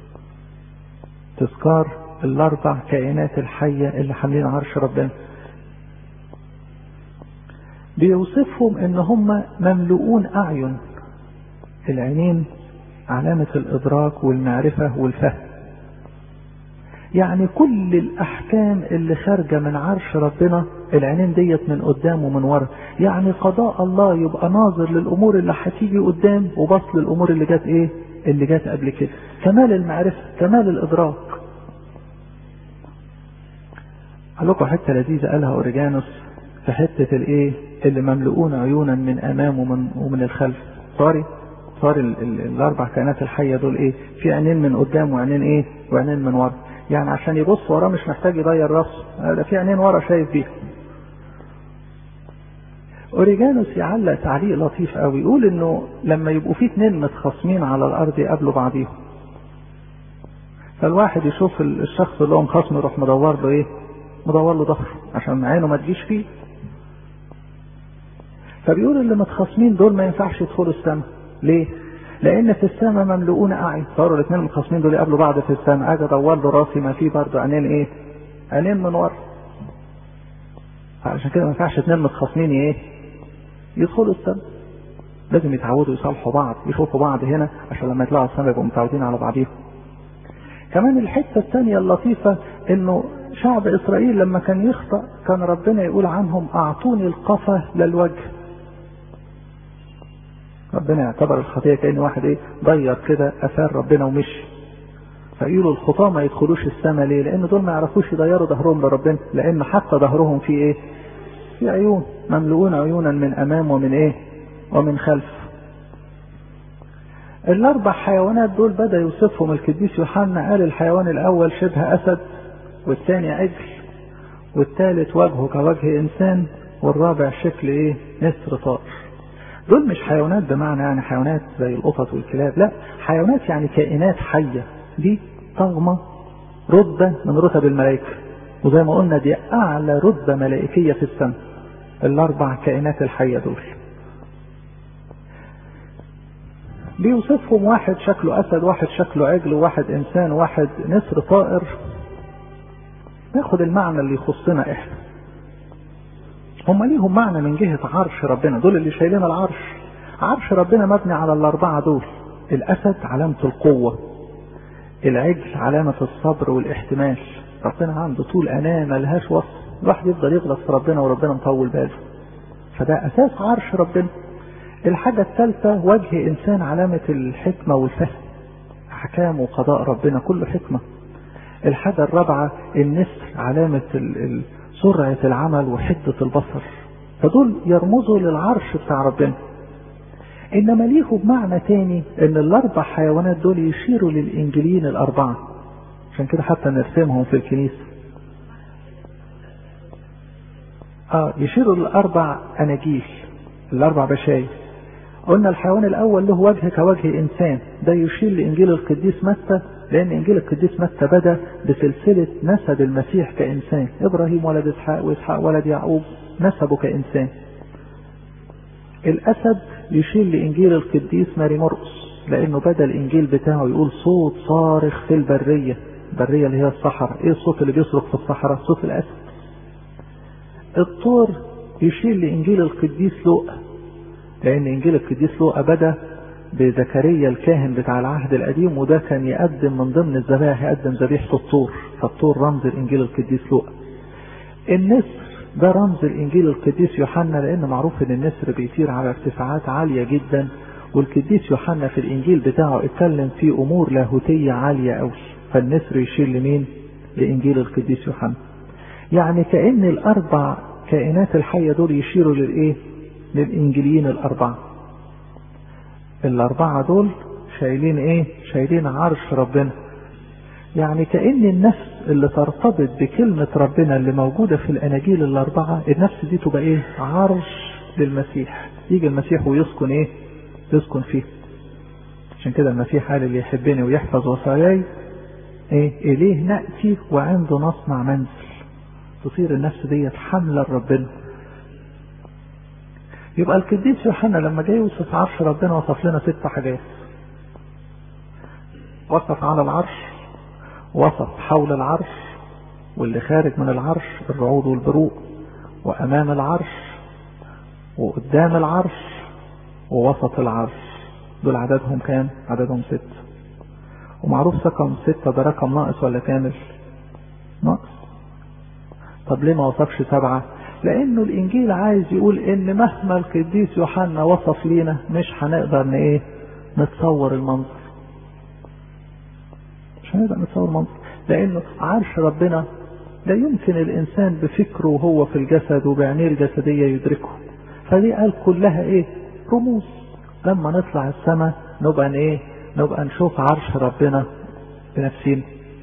A: تذكار الأربع كائنات الحية اللي حاملين عرش ربنا بيوصفهم ان هم مملؤون اعين العينين علامة الادراك والمعرفة والفهم يعني كل الاحكام اللي خارجة من عرش ربنا العينين ديت من قدام ومن ورا يعني قضاء الله يبقى ناظر للامور اللي هتيجي قدام وبص للامور اللي جت ايه اللي جت قبل كده كمال المعرفة كمال الادراك قال لكم حته لذيذه قالها اوريجانوس في حته الايه اللي مملؤون عيونا من امام ومن ومن الخلف صاري صار الاربع كائنات الحيه دول ايه في عينين من قدام وعينين ايه وعينين من ورا يعني عشان يبص وراه مش محتاج يغير راسه ده في عينين ورا شايف بيها اوريجانوس يعلق تعليق لطيف قوي يقول انه لما يبقوا في اتنين متخاصمين على الارض يقابلوا بعضيهم فالواحد يشوف الشخص اللي هو مخاصمه يروح مدور له ايه مدور له ظهر عشان عينه ما تجيش فيه فبيقول اللي متخاصمين دول ما ينفعش يدخلوا السماء ليه؟ لان في السماء مملؤون اعين صاروا الاثنين المتخاصمين دول يقابلوا بعض في السماء اجي ادور له راسي ما فيه برضه عينين ايه؟ عينين من ورا عشان كده ما ينفعش اثنين متخاصمين ايه؟ يدخلوا السماء لازم يتعودوا يصالحوا بعض يشوفوا بعض هنا عشان لما يطلعوا السماء يبقوا متعودين على بعضيهم كمان الحتة الثانية اللطيفة انه شعب اسرائيل لما كان يخطأ كان ربنا يقول عنهم اعطوني القفا للوجه ربنا يعتبر الخطية كأن واحد ايه ضير كده اثار ربنا ومشي فيقولوا الخطاة ما يدخلوش السماء ليه لان دول ما يعرفوش يضيروا ظهرهم لربنا لان حتى ظهرهم فيه ايه في عيون مملؤون عيونا من امام ومن ايه ومن خلف الاربع حيوانات دول بدا يوصفهم القديس يوحنا قال الحيوان الاول شبه اسد والثاني عجل والثالث وجهه كوجه انسان والرابع شكل ايه نسر طائر دول مش حيوانات بمعنى يعني حيوانات زي القطط والكلاب لا حيوانات يعني كائنات حية دي طغمة رتبة من رتب الملائكة وزي ما قلنا دي أعلى رتبة ملائكية في السماء الأربع كائنات الحية دول بيوصفهم واحد شكله أسد واحد شكله عجل وواحد إنسان واحد نسر طائر ناخد المعنى اللي يخصنا إحنا هم ليهم معنى من جهة عرش ربنا دول اللي شايلين العرش عرش ربنا مبني على الأربعة دول الأسد علامة القوة العجل علامة الصبر والاحتمال ربنا عنده طول أناة ملهاش وصف الواحد يفضل يغلط في ربنا وربنا مطول باله فده أساس عرش ربنا الحاجة الثالثة وجه إنسان علامة الحكمة والفهم أحكام وقضاء ربنا كله حكمة الحاجة الرابعة النسر علامة ال سرعة العمل وحدة البصر فدول يرمزوا للعرش بتاع ربنا انما ليهم معنى تاني ان الاربع حيوانات دول يشيروا للانجيليين الاربعة عشان كده حتى نرسمهم في الكنيسة اه يشيروا للاربع اناجيل الاربع بشاير قلنا الحيوان الاول له وجه كوجه انسان ده يشير لانجيل القديس متى لان انجيل القديس متى بدا بسلسله نسب المسيح كانسان ابراهيم ولد اسحاق واسحاق ولد يعقوب نسبه كانسان الاسد يشير لانجيل القديس ماري مرقس لانه بدا الانجيل بتاعه يقول صوت صارخ في البريه البريه اللي هي الصحراء ايه الصوت اللي بيصرخ في الصحراء صوت الاسد الطور يشير لانجيل القديس لوقا لان انجيل القديس لوقا بدا بزكريا الكاهن بتاع العهد القديم وده كان يقدم من ضمن الذبائح يقدم ذبيحه الطور فالطور رمز الانجيل القديس لوقا النسر ده رمز الانجيل القديس يوحنا لان معروف ان النسر بيطير على ارتفاعات عاليه جدا والقديس يوحنا في الانجيل بتاعه اتكلم في امور لاهوتيه عاليه قوي فالنسر يشير لمين لانجيل القديس يوحنا يعني كان الاربع كائنات الحيه دول يشيروا للايه للانجيليين الاربعه الاربعه دول شايلين ايه شايلين عرش ربنا يعني كأن النفس اللي ترتبط بكلمة ربنا اللي موجودة في الأناجيل الأربعة النفس دي تبقى إيه؟ عرش للمسيح يجي المسيح ويسكن إيه؟ يسكن فيه عشان كده المسيح قال اللي يحبني ويحفظ وصاياي إيه؟ إليه نأتي وعنده نصنع منزل تصير النفس ديت حملة لربنا يبقى القديس يوحنا لما جاي يوصف عرش ربنا وصف لنا ست حاجات وصف على العرش وسط حول العرش واللي خارج من العرش الرعود والبروق وأمام العرش وقدام العرش ووسط العرش دول عددهم كام؟ عددهم ست ومعروف رقم ستة ده رقم ناقص ولا كامل؟ ناقص طب ليه ما وصفش سبعة؟ لأنه الإنجيل عايز يقول إن مهما القديس يوحنا وصف لينا مش هنقدر ن إيه؟ نتصور المنظر مش هنقدر نتصور منظر لانه عرش ربنا لا يمكن الانسان بفكره وهو في الجسد وبعينيه الجسديه يدركه فدي قال كلها ايه رموز لما نطلع السماء نبقى ايه نبقى نشوف عرش ربنا بنفسنا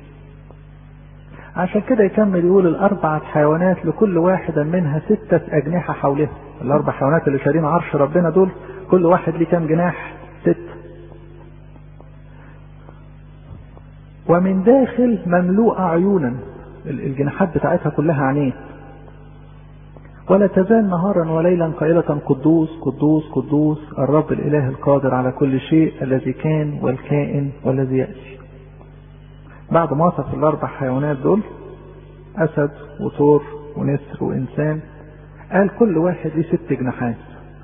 A: عشان كده يكمل يقول الأربعة حيوانات لكل واحدة منها ستة أجنحة حولها الأربع حيوانات اللي شايلين عرش ربنا دول كل واحد ليه كام جناح ست ومن داخل مملوءة عيونا الجناحات بتاعتها كلها عينين ولا تزال نهارا وليلا قائلة قدوس قدوس قدوس الرب الإله القادر على كل شيء الذي كان والكائن والذي يأتي بعد ما وصف الأربع حيوانات دول أسد وثور ونسر وإنسان قال كل واحد ليه ست جناحات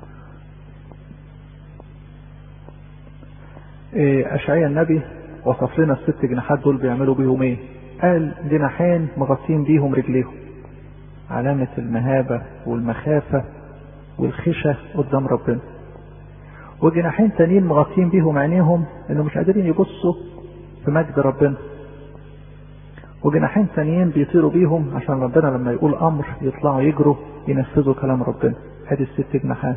A: أشعيا النبي وصف لنا الست جناحات دول بيعملوا بيهم ايه قال جناحين مغطين بيهم رجليهم علامة المهابة والمخافة والخشة قدام ربنا وجناحين تانيين مغطين بيهم عينيهم انه مش قادرين يبصوا في مجد ربنا وجناحين تانيين بيطيروا بيهم عشان ربنا لما يقول امر يطلعوا يجروا ينفذوا كلام ربنا ادي الست جناحات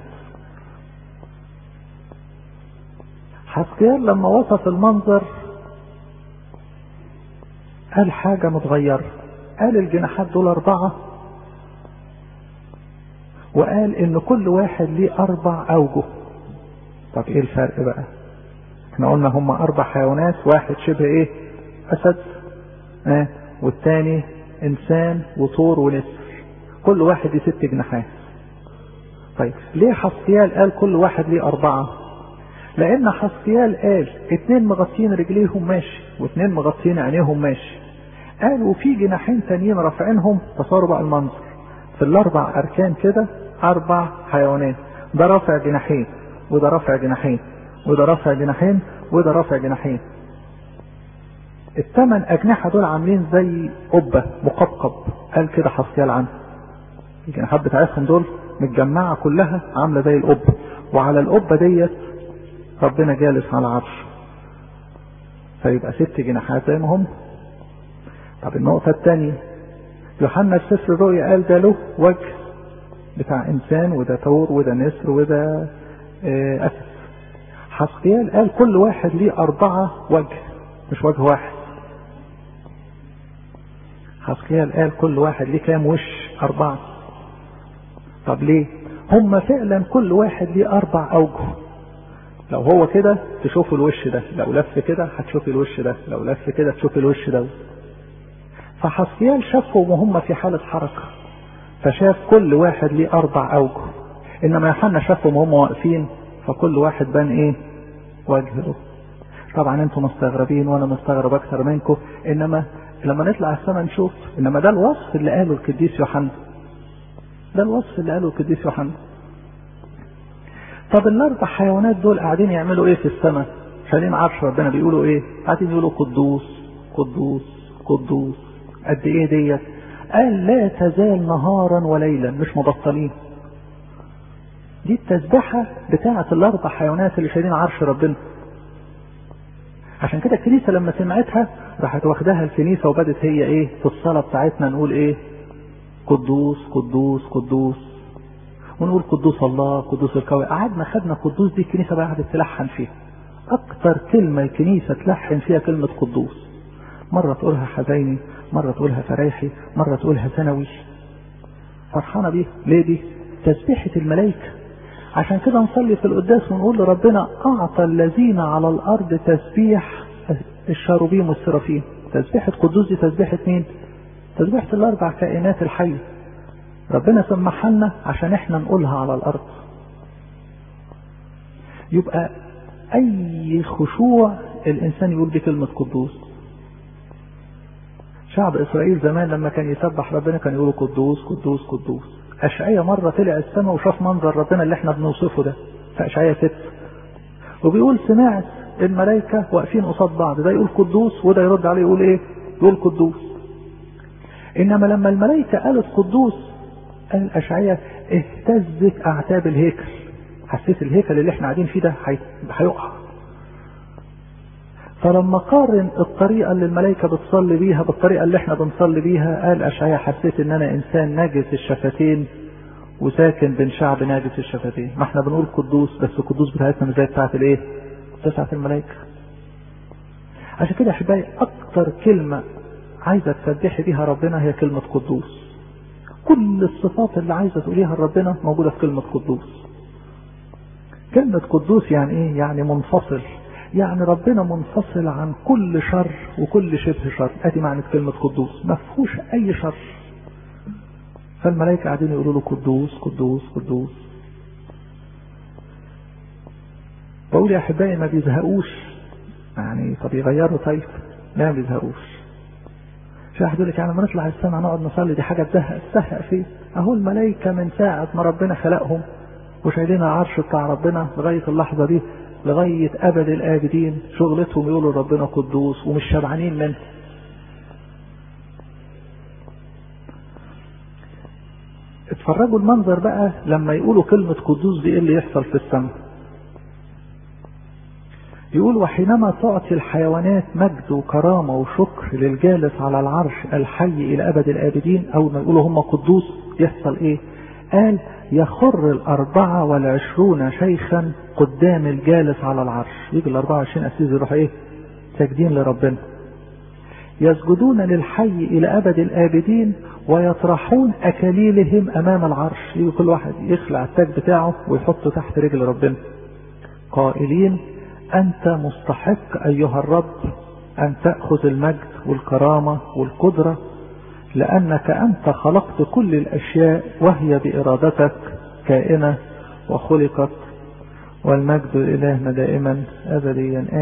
A: حسقيال لما وصف المنظر قال حاجة متغيرة قال الجناحات دول أربعة وقال إن كل واحد ليه أربع أوجه طب إيه الفرق بقى؟ إحنا قلنا هم أربع حيوانات واحد شبه إيه؟ أسد آه والتاني إنسان وطور ونسر كل واحد ليه ست جناحات طيب ليه حسقيال قال كل واحد ليه أربعة؟ لان حسقيال قال اتنين مغطين رجليهم ماشي واتنين مغطين عينيهم ماشي قال وفي جناحين تانيين رافعينهم تصاروا بقى المنظر في الاربع اركان كده اربع حيوانات ده رافع جناحين وده رافع جناحين وده رافع جناحين وده رافع جناحين الثمان اجنحه دول عاملين زي قبه مقبقب قال كده حسقيال عنه الجناحات بتاعتهم دول متجمعه كلها عامله زي القبه وعلى القبه ديت ربنا جالس على عرش فيبقى ست جناحات زي ما هم طب النقطة الثانية يوحنا في سفر الرؤيا قال ده له وجه بتاع إنسان وده ثور وده نسر وده أسد حسقيال قال كل واحد ليه أربعة وجه مش وجه واحد حسقيال قال كل واحد ليه كام وش أربعة طب ليه؟ هم فعلا كل واحد ليه أربع أوجه لو هو كده تشوفوا الوش ده لو لف كده هتشوفي الوش ده لو لف كده تشوفي الوش ده فحسيال شافهم وهم في حالة حركة فشاف كل واحد ليه أربع أوجه إنما يوحنا شافهم وهم واقفين فكل واحد بان إيه وجهه طبعا انتم مستغربين وانا مستغرب اكثر منكم انما لما نطلع السماء نشوف انما ده الوصف اللي قاله القديس يوحنا ده الوصف اللي قاله القديس يوحنا طب الاربع حيوانات دول قاعدين يعملوا ايه في السماء شايلين عرش ربنا بيقولوا ايه قاعدين يقولوا قدوس قدوس قدوس قد ايه ديت قال لا تزال نهارا وليلا مش مبطلين دي التسبحة بتاعة الاربع حيوانات اللي شايلين عرش ربنا عشان كده الكنيسة لما سمعتها راحت واخداها الكنيسة وبدت هي ايه في الصلاة بتاعتنا نقول ايه قدوس قدوس قدوس ونقول قدوس الله قدوس الكوي قعدنا خدنا قدوس دي الكنيسة بقى قعدت تلحن فيها اكتر كلمة الكنيسة تلحن فيها كلمة قدوس مرة تقولها حزيني مرة تقولها فريحي مرة تقولها ثانوي فرحانة بيها ليه دي تسبيحة الملائكة عشان كده نصلي في القداس ونقول لربنا أعطى الذين على الأرض تسبيح الشاروبيم والسرافيم تسبيحة قدوس دي تسبيحة مين؟ تسبيحة الأربع كائنات الحية ربنا سمحها لنا عشان احنا نقولها على الأرض يبقى أي خشوع الإنسان يقول بيه كلمة قدوس شعب إسرائيل زمان لما كان يسبح ربنا كان يقولوا قدوس قدوس قدوس أشعية مرة طلع السماء وشاف منظر ربنا اللي احنا بنوصفه ده في أشعية ست وبيقول سمعت الملائكة واقفين قصاد بعض ده يقول قدوس وده يرد عليه يقول ايه يقول قدوس انما لما الملائكة قالت قدوس قال أشعية اهتزت أعتاب الهيكل حسيت الهيكل اللي احنا قاعدين فيه ده هيقع فلما قارن الطريقة اللي الملائكة بتصلي بيها بالطريقة اللي احنا بنصلي بيها قال أشعيا حسيت ان انا انسان ناجس الشفتين وساكن بين شعب ناجس الشفتين ما احنا بنقول قدوس بس القدوس بتاعتنا مش زي بتاعت الايه بتاعت الملائكة عشان كده احبائي اكتر كلمة عايزة تسبحي بيها ربنا هي كلمة قدوس كل الصفات اللي عايزة تقوليها لربنا موجودة في كلمة قدوس كلمة قدوس يعني ايه يعني منفصل يعني ربنا منفصل عن كل شر وكل شبه شر ادي معنى كلمة قدوس ما فيهوش اي شر فالملائكة قاعدين يقولوا له قدوس قدوس قدوس بقول يا احبائي ما بيزهقوش يعني طب يغيروا طيب لا ما بيزهقوش في واحد يقول لك يعني لما نطلع السماء نقعد نصلي دي حاجه تزهق تزهق فيه اهو الملائكه من ساعه ما ربنا خلقهم وشايلين العرش بتاع ربنا لغايه اللحظه دي لغايه ابد الابدين شغلتهم يقولوا ربنا قدوس ومش شبعانين منه اتفرجوا المنظر بقى لما يقولوا كلمة قدوس دي ايه اللي يحصل في السماء يقول وحينما تعطي الحيوانات مجد وكرامة وشكر للجالس على العرش الحي إلى أبد الآبدين أو ما يقولوا هم قدوس يحصل إيه قال يخر الأربعة والعشرون شيخا قدام الجالس على العرش يجي الأربعة وعشرين أسيز يروح إيه ساجدين لربنا يسجدون للحي إلى أبد الآبدين ويطرحون أكاليلهم أمام العرش يجي كل واحد يخلع التاج بتاعه ويحطه تحت رجل ربنا قائلين أنت مستحق أيها الرب أن تأخذ المجد والكرامة والقدرة لأنك أنت خلقت كل الأشياء وهي بإرادتك كائنة وخلقت والمجد إلهنا دائما أبديا